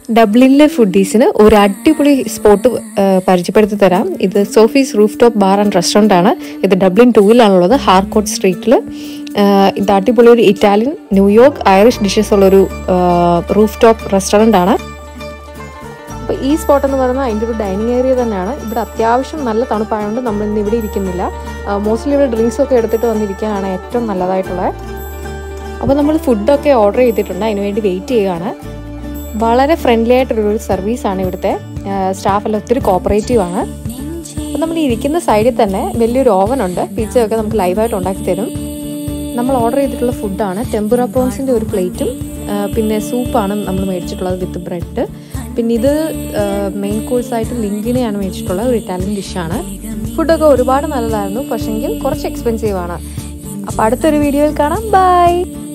ഡബ്ലിനിലെ ഫുഡീസിന് ഒരു അടിപൊളി സ്പോട്ട് പരിചയപ്പെടുത്തി തരാം ഇത് Sophie's roof top bar and restaurant ആണ് ഇത് ഡബ്ലിൻ ടൂവിലാണുള്ളത് ഹാർക്കോട്ട് സ്ട്രീറ്റിൽ ഇത് അടിപൊളി ഒരു ഇറ്റാലിയൻ ന്യൂയോർക്ക് ഐറിഷ് ഡിഷസ് ഉള്ളൊരു റൂഫ് ടോപ്പ് റെസ്റ്റോറൻ്റ് ആണ് അപ്പോൾ ഈ സ്പോട്ട് എന്ന് പറയുന്നത് അതിൻ്റെ ഒരു ഡൈനിങ് ഏരിയ തന്നെയാണ് ഇവിടെ അത്യാവശ്യം നല്ല തണുപ്പായതുകൊണ്ട് നമ്മൾ ഇന്ന് ഇവിടെ ഇരിക്കുന്നില്ല മോസ്റ്റ്ലി ഇവിടെ ഡ്രിങ്ക്സ് ഒക്കെ എടുത്തിട്ട് വന്നിരിക്കാനാണ് ഏറ്റവും നല്ലതായിട്ടുള്ളത് അപ്പോൾ നമ്മൾ ഫുഡൊക്കെ ഓർഡർ ചെയ്തിട്ടുണ്ട് അതിന് വേണ്ടി വെയിറ്റ് ചെയ്യുകയാണ് വളരെ ഫ്രണ്ട്ലി ആയിട്ടൊരു സർവീസാണ് ഇവിടുത്തെ സ്റ്റാഫെല്ലാം ഒത്തിരി കോപ്പറേറ്റീവ് ആണ് അപ്പോൾ നമ്മൾ ഇരിക്കുന്ന സൈഡിൽ തന്നെ വലിയൊരു ഓവൻ ഉണ്ട് പിzzയൊക്കെ നമുക്ക് ലൈവായിട്ട് ഉണ്ടാക്കി തരും നമ്മൾ ഓർഡർ ചെയ്തിട്ടുള്ള ഫുഡാണ് ടെമ്പുറ പ്രോൺസിൻ്റെ ഒരു പ്ലേറ്റും പിന്നെ സൂപ്പാണ് നമ്മൾ മേടിച്ചിട്ടുള്ളത് വിത്ത് ബ്രെഡ് പിന്നെ ഇത് മെയിൻ കോഴ്സായിട്ട് ലിങ്കിനെയാണ് മേടിച്ചിട്ടുള്ളത് ഒരു ഇറ്റാലിയൻ ഡിഷാണ് ഫുഡൊക്കെ ഒരുപാട് നല്ലതായിരുന്നു പക്ഷെങ്കിൽ കുറച്ച് എക്സ്പെൻസീവ് ആണ് അപ്പോൾ അടുത്തൊരു വീഡിയോയിൽ കാണാം ബൈ